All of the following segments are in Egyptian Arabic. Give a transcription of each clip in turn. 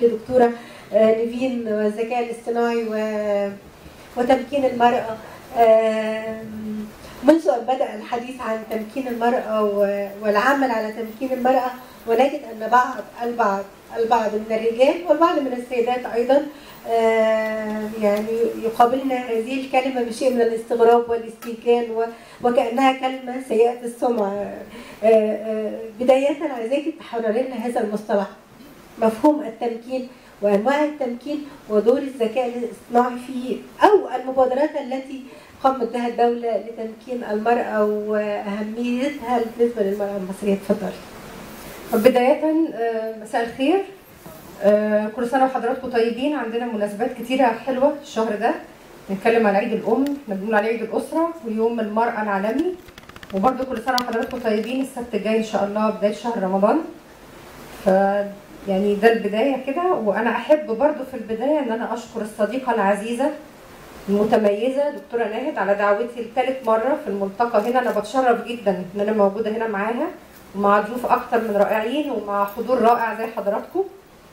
لدكتوره آه، نيفين والذكاء الاصطناعي و- وتمكين المراه آم، منذ ان بدا الحديث عن تمكين المراه و- والعمل على تمكين المراه ونجد ان بعض البعض البعض من الرجال والبعض من السيدات ايضا آه، يعني يقابلنا هذه الكلمه بشيء من الاستغراب والاستيكان و- وكانها كلمه سيئه السمعه آه، آه، بدايه عايزاك تحرري لنا هذا المصطلح مفهوم التمكين وانواع التمكين ودور الذكاء الاصطناعي فيه او المبادرات التي قامت بها الدوله لتمكين المراه واهميتها بالنسبه للمراه المصريه اتفضلي بداية آه، مساء الخير آه، كل سنة وحضراتكم طيبين عندنا مناسبات كتيرة حلوة الشهر ده نتكلم عن عيد الأم احنا بنقول عليه عيد الأسرة ويوم المرأة العالمي وبرضه كل سنة وحضراتكم طيبين السبت الجاي إن شاء الله بداية شهر رمضان ف يعني ده البداية كده وأنا أحب برضه في البداية إن أنا أشكر الصديقة العزيزة المتميزة دكتورة ناهد على دعوتي لثالث مرة في الملتقى هنا أنا بتشرف جدا إن أنا موجودة هنا معاها ومع ضيوف اكتر من رائعين ومع حضور رائع زي حضراتكم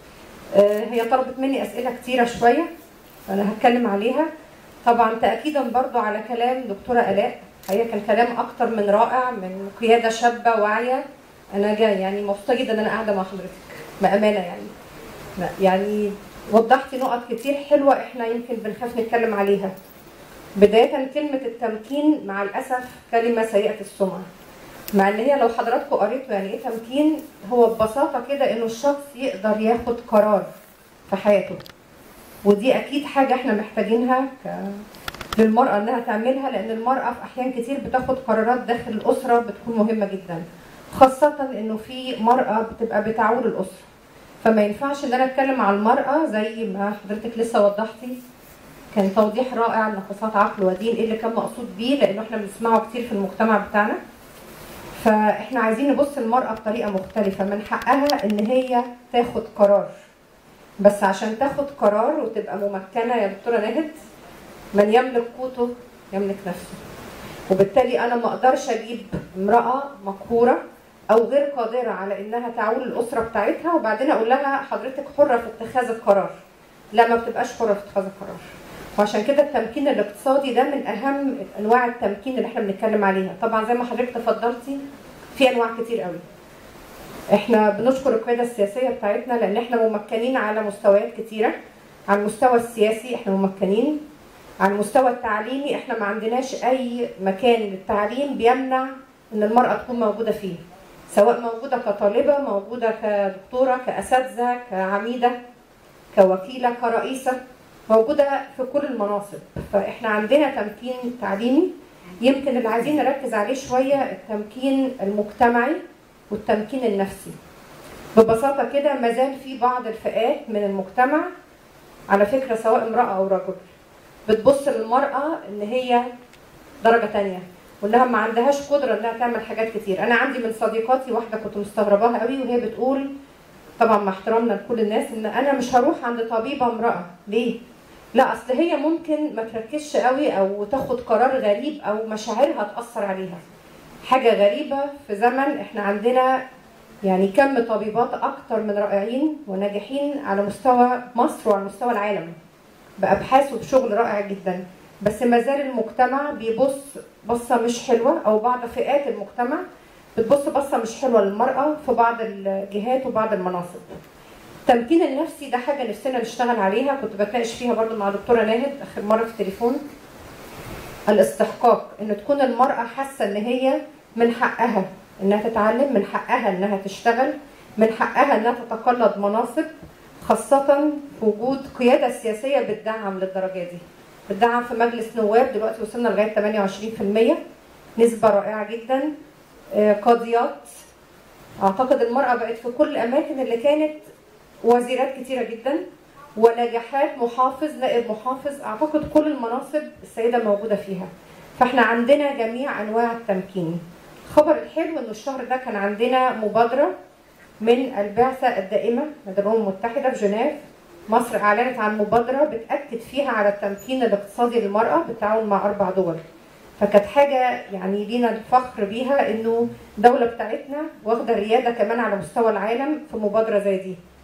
آه، هي طلبت مني اسئله كتيره شويه انا هتكلم عليها طبعا تاكيدا برضو على كلام دكتوره الاء هي كان كلام اكتر من رائع من قياده شابه واعيه انا جاي يعني مبسوطه جدا ان انا قاعده مع حضرتك بامانه يعني لا، يعني وضحتي نقط كتير حلوه احنا يمكن بنخاف نتكلم عليها بدايه كلمه التمكين مع الاسف كلمه سيئه السمعه مع ان هي لو حضراتكم قريتوا يعني ايه تمكين هو ببساطه كده انه الشخص يقدر ياخد قرار في حياته ودي اكيد حاجه احنا محتاجينها ك... للمراه انها تعملها لان المراه في احيان كتير بتاخد قرارات داخل الاسره بتكون مهمه جدا خاصه انه في مراه بتبقى بتعول الاسره فما ينفعش ان انا اتكلم على المراه زي ما حضرتك لسه وضحتي كان توضيح رائع لنقصات عقل ودين ايه اللي كان مقصود بيه لانه احنا بنسمعه كتير في المجتمع بتاعنا فاحنا عايزين نبص للمرأة بطريقة مختلفة من حقها ان هي تاخد قرار بس عشان تاخد قرار وتبقى ممكنة يا دكتورة ناهد من يملك قوته يملك نفسه وبالتالي انا ما اقدرش اجيب امرأة مقهورة او غير قادرة على انها تعول الاسرة بتاعتها وبعدين اقول لها حضرتك حرة في اتخاذ القرار لا ما بتبقاش حرة في اتخاذ القرار وعشان كده التمكين الاقتصادي ده من اهم انواع التمكين اللي احنا بنتكلم عليها طبعا زي ما حضرتك تفضلتي في انواع كتير قوي احنا بنشكر القياده السياسيه بتاعتنا لان احنا ممكنين على مستويات كتيره على المستوى السياسي احنا ممكنين على المستوى التعليمي احنا ما عندناش اي مكان للتعليم بيمنع ان المراه تكون موجوده فيه سواء موجوده كطالبه موجوده كدكتوره كاساتذه كعميده كوكيله كرئيسه موجوده في كل المناصب فاحنا عندنا تمكين تعليمي يمكن اللي عايزين نركز عليه شويه التمكين المجتمعي والتمكين النفسي ببساطه كده ما زال في بعض الفئات من المجتمع على فكره سواء امراه او رجل بتبص للمراه ان هي درجه تانية وانها ما عندهاش قدره انها تعمل حاجات كتير انا عندي من صديقاتي واحده كنت مستغرباها قوي وهي بتقول طبعا مع احترامنا لكل الناس ان انا مش هروح عند طبيبه امراه ليه لا اصل هي ممكن ما تركزش قوي او تاخد قرار غريب او مشاعرها تاثر عليها حاجه غريبه في زمن احنا عندنا يعني كم طبيبات اكتر من رائعين وناجحين على مستوى مصر وعلى مستوى العالم بابحاث وبشغل رائع جدا بس ما زال المجتمع بيبص بصه مش حلوه او بعض فئات المجتمع بتبص بصه مش حلوه للمراه في بعض الجهات وبعض المناصب التمكين النفسي ده حاجه نفسنا نشتغل عليها كنت بتناقش فيها برضو مع دكتوره ناهد اخر مره في التليفون الاستحقاق ان تكون المراه حاسه ان هي من حقها انها تتعلم من حقها انها تشتغل من حقها انها تتقلد مناصب خاصة في وجود قيادة سياسية بتدعم للدرجة دي بتدعم في مجلس نواب دلوقتي وصلنا لغاية 28% نسبة رائعة جدا آه، قاضيات اعتقد المرأة بقت في كل الاماكن اللي كانت وزيرات كتيرة جدا ونجاحات محافظ نائب محافظ اعتقد كل المناصب السيدة موجودة فيها فاحنا عندنا جميع انواع التمكين الخبر الحلو انه الشهر ده كان عندنا مبادرة من البعثة الدائمة لدى الأمم المتحدة في جنيف مصر أعلنت عن مبادرة بتأكد فيها على التمكين الاقتصادي للمرأة بالتعاون مع أربع دول فكانت حاجة يعني لينا الفخر بيها إنه الدولة بتاعتنا واخدة الريادة كمان على مستوى العالم في مبادرة زي دي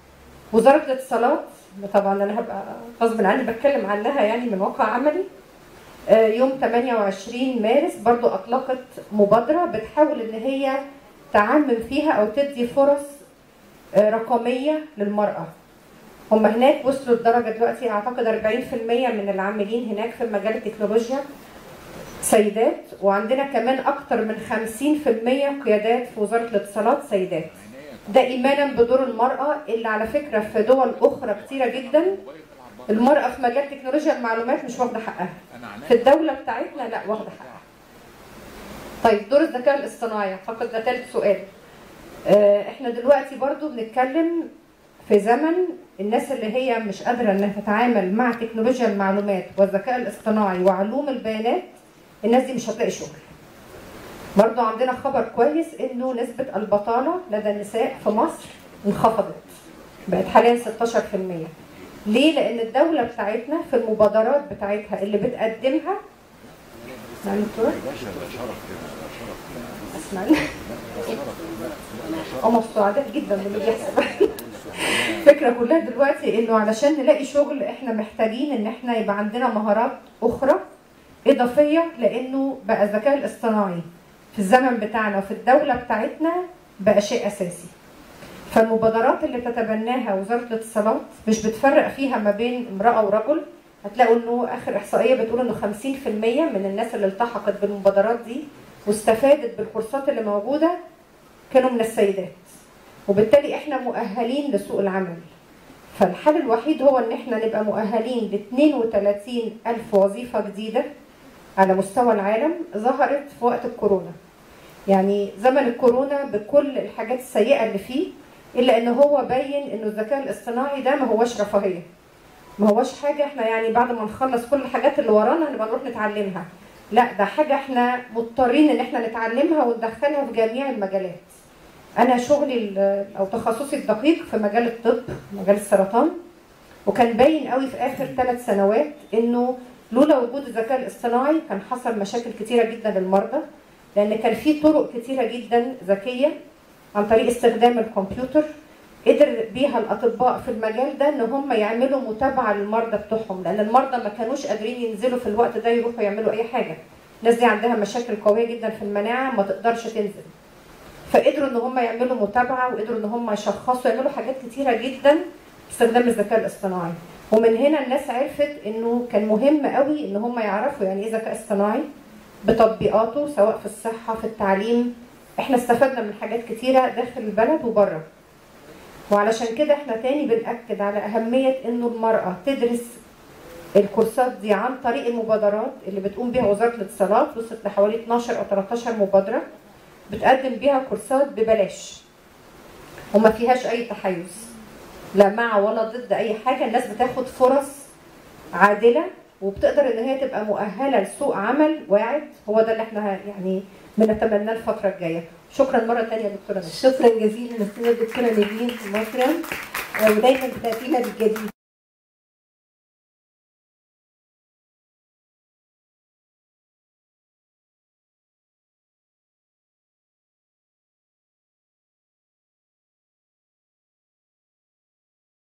وزاره الاتصالات طبعا انا هبقى غصب عني بتكلم عنها يعني من واقع عملي آه، يوم 28 مارس برضو اطلقت مبادره بتحاول ان هي تعمم فيها او تدي فرص آه، رقميه للمراه هم هناك وصلوا لدرجه دلوقتي اعتقد 40% من العاملين هناك في مجال التكنولوجيا سيدات وعندنا كمان اكتر من 50% قيادات في وزاره الاتصالات سيدات ده ايمانا بدور المراه اللي على فكره في دول اخرى كتيره جدا المراه في مجال تكنولوجيا المعلومات مش واخده حقها في الدوله بتاعتنا لا واخده حقها طيب دور الذكاء الاصطناعي اعتقد ده ثالث سؤال آه، احنا دلوقتي برضو بنتكلم في زمن الناس اللي هي مش قادره انها تتعامل مع تكنولوجيا المعلومات والذكاء الاصطناعي وعلوم البيانات الناس دي مش هتلاقي شغل برضو عندنا خبر كويس انه نسبة البطالة لدى النساء في مصر انخفضت بقت حاليا 16% ليه؟ لأن الدولة بتاعتنا في المبادرات بتاعتها اللي بتقدمها نعم دكتور؟ اسمعني هم سعداء جدا باللي بيحصل الفكرة كلها دلوقتي انه علشان نلاقي شغل احنا محتاجين ان احنا يبقى عندنا مهارات اخرى اضافية لانه بقى الذكاء الاصطناعي في الزمن بتاعنا وفي الدولة بتاعتنا بقى شيء أساسي فالمبادرات اللي تتبناها وزارة الاتصالات مش بتفرق فيها ما بين امرأة ورجل هتلاقوا انه اخر احصائية بتقول انه 50% من الناس اللي التحقت بالمبادرات دي واستفادت بالكورسات اللي موجودة كانوا من السيدات وبالتالي احنا مؤهلين لسوق العمل فالحل الوحيد هو ان احنا نبقى مؤهلين ل 32 الف وظيفة جديدة على مستوى العالم ظهرت في وقت الكورونا يعني زمن الكورونا بكل الحاجات السيئة اللي فيه إلا إن هو بين إنه الذكاء الاصطناعي ده ما هوش رفاهية ما هوش حاجة احنا يعني بعد ما نخلص كل الحاجات اللي ورانا هنبقى نروح نتعلمها لا ده حاجة احنا مضطرين إن احنا نتعلمها وندخلها في جميع المجالات أنا شغلي ال- أو تخصصي الدقيق في مجال الطب مجال السرطان وكان باين قوي في آخر ثلاث سنوات إنه لولا وجود الذكاء الاصطناعي كان حصل مشاكل كتيرة جدا للمرضى لأن كان في طرق كتيرة جدا ذكية عن طريق استخدام الكمبيوتر قدر بيها الأطباء في المجال ده إن هم يعملوا متابعة للمرضى بتوعهم لأن المرضى ما كانوش قادرين ينزلوا في الوقت ده يروحوا يعملوا أي حاجة الناس دي عندها مشاكل قوية جدا في المناعة ما تقدرش تنزل فقدروا ان هم يعملوا متابعه وقدروا ان هم يشخصوا يعملوا حاجات كتيره جدا باستخدام الذكاء الاصطناعي ومن هنا الناس عرفت انه كان مهم قوي ان هم يعرفوا يعني ايه ذكاء اصطناعي بتطبيقاته سواء في الصحه في التعليم احنا استفدنا من حاجات كتيره داخل البلد وبره وعلشان كده احنا تاني بنأكد على أهمية إنه المرأة تدرس الكورسات دي عن طريق المبادرات اللي بتقوم بيها وزارة الاتصالات وصلت لحوالي 12 أو 13 مبادرة بتقدم بيها كورسات ببلاش وما فيهاش أي تحيز لا مع ولا ضد أي حاجة الناس بتاخد فرص عادلة وبتقدر إن هي تبقى مؤهلة لسوق عمل واعد هو ده اللي احنا يعني بنتمناه الفترة الجاية شكرا مرة تانية دكتورة نجم. شكرا جزيلا استاذه الدكتوره نيفين مكرم ودايما بتاتينا بالجديد